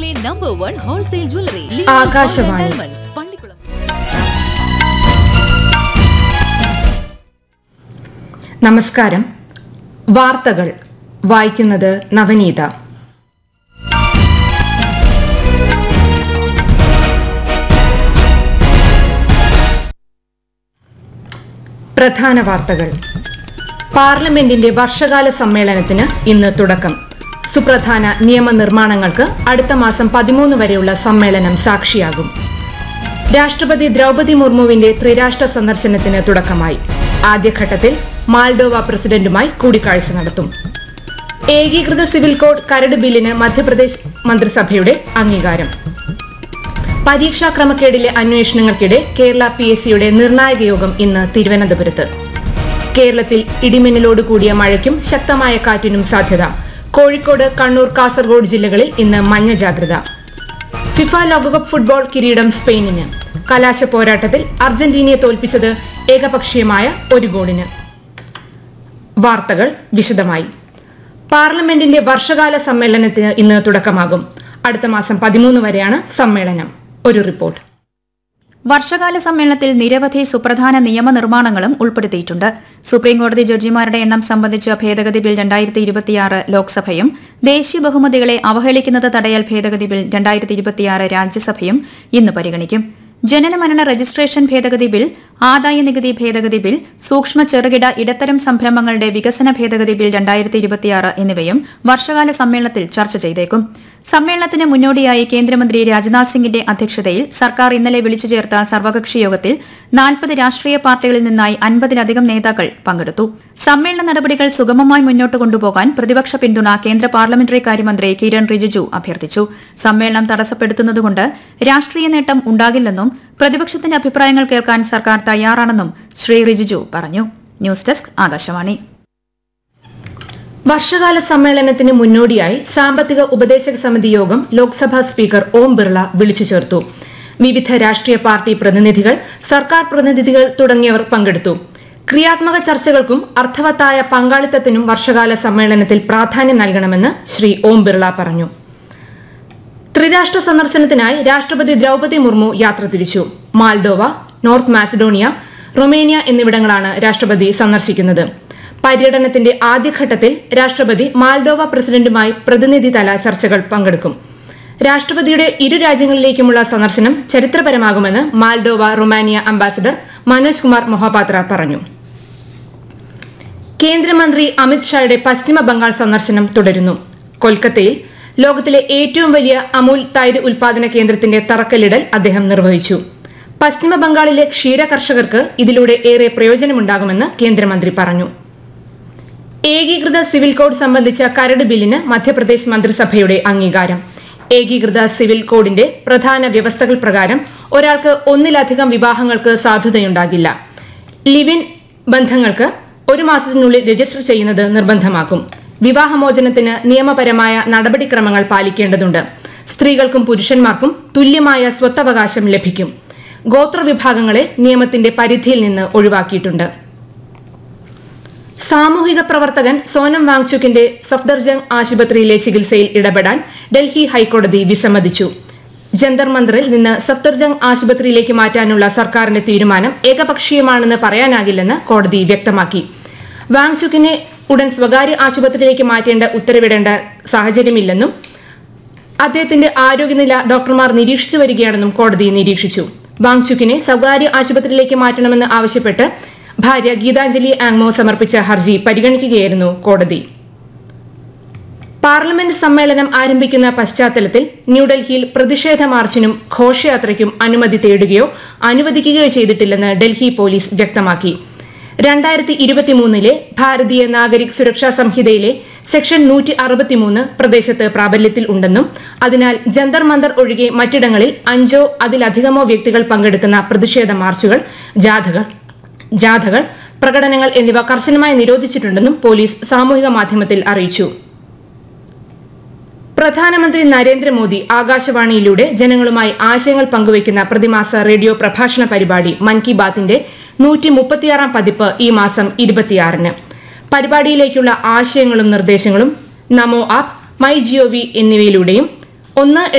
കൊച്ചിയിലെ number one wholesale jewellery Akashvani. Pallikulam നമസ്കാരം വാർത്തകൾ വായിക്കുന്നത് നവനീത പ്രധാന വാർത്തകൾ പാർലമെന്റിന്റെ വർഷകാല സമ്മേളനത്തിന് ഇന്ന് തുടക്കം സുപ്രധാന നിയമനിർമ്മാണങ്ങൾക്ക് അടുത്ത മാസം പതിമൂന്ന് വരെയുള്ള സമ്മേളനം സാക്ഷിയാകും രാഷ്ട്രപതി ദ്രൗപതി മുർമുവിന്റെ ത്രിരാഷ്ട്ര സന്ദർശനത്തിന് തുടക്കമായി ആദ്യഘട്ടത്തിൽ മാൾഡോവ പ്രസിഡന്റുമായി കൂടിക്കാഴ്ച നടത്തും ഏകീകൃത സിവിൽ കോഡ് കരട് ബില്ലിന് മധ്യപ്രദേശ് മന്ത്രിസഭയുടെ അംഗീകാരം പരീക്ഷാ ക്രമക്കേടിലെ അന്വേഷണങ്ങൾക്കിടെ കേരള പി എസ് സിയുടെ നിർണായക യോഗം ഇന്ന് തിരുവനന്തപുരത്ത് കേരളത്തിൽ ഇടിമിന്നലോട് കൂടിയ മഴയ്ക്കും ശക്തമായ കാറ്റിനും സാധ്യത കോഴിക്കോട് കണ്ണൂർ കാസർഗോഡ് ജില്ലകളിൽ ഇന്ന് മഞ്ഞ ജാഗ്രത ഫിഫ ലോകകപ്പ് ഫുട്ബോൾ കിരീടം സ്പെയിനിന് കലാശ പോരാട്ടത്തിൽ അർജന്റീനയെ തോൽപ്പിച്ചത് ഏകപക്ഷീയമായ ഒരു ഗോളിന് വാർത്തകൾ വിശദമായി പാർലമെന്റിന്റെ വർഷകാല സമ്മേളനത്തിന് ഇന്ന് തുടക്കമാകും അടുത്ത മാസം പതിമൂന്ന് വരെയാണ് സമ്മേളനം ഒരു റിപ്പോർട്ട് വർഷകാല സമ്മേളനത്തിൽ നിരവധി സുപ്രധാന നിയമനിർമ്മാണങ്ങളും ഉൾപ്പെടുത്തിയിട്ടുണ്ട് സുപ്രീംകോടതി ജഡ്ജിമാരുടെ എണ്ണം സംബന്ധിച്ച ഭേദഗതി ബിൽ രണ്ടായിരത്തി ഇരുപത്തിയാറ് ലോക്സഭയും ദേശീയ ബഹുമതികളെ അവഹേളിക്കുന്നത് തടയൽ ഭേദഗതി ബിൽ രണ്ടായിരത്തി ഇരുപത്തിയാറ് രാജ്യസഭയും ഇന്ന് പരിഗണിക്കും ജനനമരണ രജിസ്ട്രേഷൻ ഭേദഗതി ബിൽ ആദായ നികുതി ഭേദഗതി ബിൽ സൂക്ഷ്മ ചെറുകിട ഇടത്തരം സംരംഭങ്ങളുടെ വികസന ഭേദഗതി ബിൽ രണ്ടായിരത്തി ഇരുപത്തിയാറ് എന്നിവയും വർഷകാല സമ്മേളനത്തിൽ ചർച്ച ചെയ്തേക്കും സമ്മേളനത്തിന് മുന്നോടിയായി കേന്ദ്രമന്ത്രി രാജ്നാഥ് സിംഗിന്റെ അധ്യക്ഷതയിൽ സർക്കാർ ഇന്നലെ വിളിച്ചു ചേർത്ത സർവകക്ഷി യോഗത്തിൽ നാൽപ്പത് രാഷ്ട്രീയ പാർട്ടികളിൽ നിന്നായി അൻപതിലധികം നേതാക്കൾ പങ്കെടുത്തു സമ്മേളന നടപടികൾ സുഗമമായി മുന്നോട്ട് കൊണ്ടുപോകാൻ പ്രതിപക്ഷ പിന്തുണ കേന്ദ്ര പാർലമെന്ററി കാര്യമന്ത്രി കിരൺ റിജിജു അഭ്യർത്ഥിച്ചു സമ്മേളനം തടസ്സപ്പെടുത്തുന്നതുകൊണ്ട് രാഷ്ട്രീയ നേട്ടം ഉണ്ടാകില്ലെന്നും പ്രതിപക്ഷത്തിന്റെ അഭിപ്രായങ്ങൾ കേൾക്കാൻ സർക്കാർ തയ്യാറാണെന്നും ശ്രീ റിജിജു പറഞ്ഞു ന്യൂസ് ഡെസ്ക് ആകാശവാണി വർഷകാല സമ്മേളനത്തിന് മുന്നോടിയായി സാമ്പത്തിക ഉപദേശക സമിതി യോഗം ലോക്സഭാ സ്പീക്കർ ഓം ബിർള വിളിച്ചു ചേർത്തു വിവിധ രാഷ്ട്രീയ പാർട്ടി പ്രതിനിധികൾ സർക്കാർ പ്രതിനിധികൾ തുടങ്ങിയവർ പങ്കെടുത്തു ക്രിയാത്മക ചർച്ചകൾക്കും അർത്ഥവത്തായ പങ്കാളിത്തത്തിനും വർഷകാല സമ്മേളനത്തിൽ പ്രാധാന്യം നൽകണമെന്ന് ശ്രീ ഓം ബിർള പറഞ്ഞു ത്രിരാഷ്ട്ര സന്ദർശനത്തിനായി രാഷ്ട്രപതി ദ്രൗപതി മുർമു യാത്ര തിരിച്ചു മാൾഡോവ നോർത്ത് മാസിഡോണിയ റൊമേനിയ എന്നിവിടങ്ങളാണ് രാഷ്ട്രപതി സന്ദർശിക്കുന്നത് പര്യടനത്തിന്റെ ആദ്യഘട്ടത്തിൽ രാഷ്ട്രപതി മാൾഡോവ പ്രസിഡന്റുമായി പ്രതിനിധിതല ചർച്ചകൾ പങ്കെടുക്കും രാഷ്ട്രപതിയുടെ ഇരു രാജ്യങ്ങളിലേക്കുമുള്ള സന്ദർശനം ചരിത്രപരമാകുമെന്ന് Moldova Romania ambassador Manoj Kumar Mohapatra പറഞ്ഞു കേന്ദ്രമന്ത്രി അമിത് ഷായുടെ പശ്ചിമ ബംഗാൾ സന്ദർശനം തുടരുന്നു കൊൽക്കത്തയിൽ ലോകത്തിലെ ഏറ്റവും വലിയ അമൂൽ തൈര് ഉൽപാദന കേന്ദ്രത്തിന്റെ തറക്കല്ലിടൽ അദ്ദേഹം നിർവഹിച്ചു പശ്ചിമ ബംഗാളിലെ ക്ഷീര കർഷകർക്ക് ഇതിലൂടെ ഏറെ പ്രയോജനമുണ്ടാകുമെന്ന് കേന്ദ്രമന്ത്രി പറഞ്ഞു ഏകീകൃത സിവിൽ കോഡ് സംബന്ധിച്ച കരട് ബില്ലിന് മധ്യപ്രദേശ് മന്ത്രിസഭയുടെ അംഗീകാരം ഏകീകൃത സിവിൽ കോഡിന്റെ പ്രധാന വ്യവസ്ഥകൾ പ്രകാരം ഒരാൾക്ക് ഒന്നിലധികം വിവാഹങ്ങൾക്ക് സാധുതയുണ്ടാകില്ല ലിവിൻ ബന്ധങ്ങൾക്ക് ഒരു മാസത്തിനുള്ളിൽ രജിസ്റ്റർ ചെയ്യുന്നത് നിർബന്ധമാക്കും വിവാഹമോചനത്തിന് നിയമപരമായ നടപടിക്രമങ്ങൾ പാലിക്കേണ്ടതുണ്ട് സ്ത്രീകൾക്കും പുരുഷന്മാർക്കും തുല്യമായ സ്വത്തവകാശം ലഭിക്കും ഗോത്രവിഭാഗങ്ങളെ നിയമത്തിന്റെ പരിധിയിൽ നിന്ന് ഒഴിവാക്കിയിട്ടുണ്ട് സാമൂഹിക പ്രവർത്തകൻ സോനം വാങ്ചുക്കിന്റെ സഫ്ദർജംഗ് ആശുപത്രിയിലെ ചികിത്സയിൽ ഇടപെടാൻ ഡൽഹി ഹൈക്കോടതി വിസമ്മതിച്ചു ജന്തർ മന്ദറിൽ നിന്ന് സഫ്ദർജംഗ് ആശുപത്രിയിലേക്ക് മാറ്റാനുള്ള സർക്കാരിന്റെ തീരുമാനം ഏകപക്ഷീയമാണെന്ന് പറയാനാകില്ലെന്ന് കോടതി വ്യക്തമാക്കി വാങ്ചുക്കിനെ ഉടൻ സ്വകാര്യ ആശുപത്രിയിലേക്ക് മാറ്റേണ്ട ഉത്തരവിടേണ്ട സാഹചര്യമില്ലെന്നും അദ്ദേഹത്തിന്റെ ആരോഗ്യനില ഡോക്ടർമാർ നിരീക്ഷിച്ചു വരികയാണെന്നും കോടതി നിരീക്ഷിച്ചു വാങ്ചുക്കിനെ സ്വകാര്യ ആശുപത്രിയിലേക്ക് മാറ്റണമെന്ന് ആവശ്യപ്പെട്ട് ഭാര്യ ഗീതാഞ്ജലി ആങ്മോ സമർപ്പിച്ച ഹർജി പരിഗണിക്കുകയായിരുന്നു കോടതി പാർലമെന്റ് സമ്മേളനം ആരംഭിക്കുന്ന പശ്ചാത്തലത്തിൽ ന്യൂഡൽഹിയിൽ പ്രതിഷേധ മാർച്ചിനും ഘോഷയാത്രയ്ക്കും അനുമതി തേടുകയോ അനുവദിക്കുകയോ ചെയ്തിട്ടില്ലെന്ന് ഡൽഹി പോലീസ് വ്യക്തമാക്കി രണ്ടായിരത്തി ഇരുപത്തിമൂന്നിലെ ഭാരതീയ നാഗരിക് സുരക്ഷാ സംഹിതയിലെ സെക്ഷൻ നൂറ്റി അറുപത്തിമൂന്ന് പ്രദേശത്ത് പ്രാബല്യത്തിൽ ഉണ്ടെന്നും അതിനാൽ ജന്തർ മന്ദർ ഒഴികെ മറ്റിടങ്ങളിൽ അഞ്ചോ അതിലധികമോ വ്യക്തികൾ പങ്കെടുക്കുന്ന പ്രതിഷേധ മാർച്ചുകൾ ജാഥകൾ ജാഥകൾ പ്രകടനങ്ങൾ എന്നിവ കർശനമായി നിരോധിച്ചിട്ടുണ്ടെന്നും പോലീസ് സാമൂഹിക മാധ്യമത്തിൽ അറിയിച്ചു പ്രധാനമന്ത്രി നരേന്ദ്രമോദി ആകാശവാണിയിലൂടെ ജനങ്ങളുമായി ആശയങ്ങൾ പങ്കുവയ്ക്കുന്ന പ്രതിമാസ റേഡിയോ പ്രഭാഷണ പരിപാടി മൻ കി ബാത്തിന്റെ നൂറ്റി മുപ്പത്തിയാറാം പതിപ്പ് ഈ മാസം ഇരുപത്തിയാറിന് പരിപാടിയിലേക്കുള്ള ആശയങ്ങളും നിർദ്ദേശങ്ങളും നമോ ആപ്പ് മൈ ജിഒവി എന്നിവയിലൂടെയും ഒന്ന്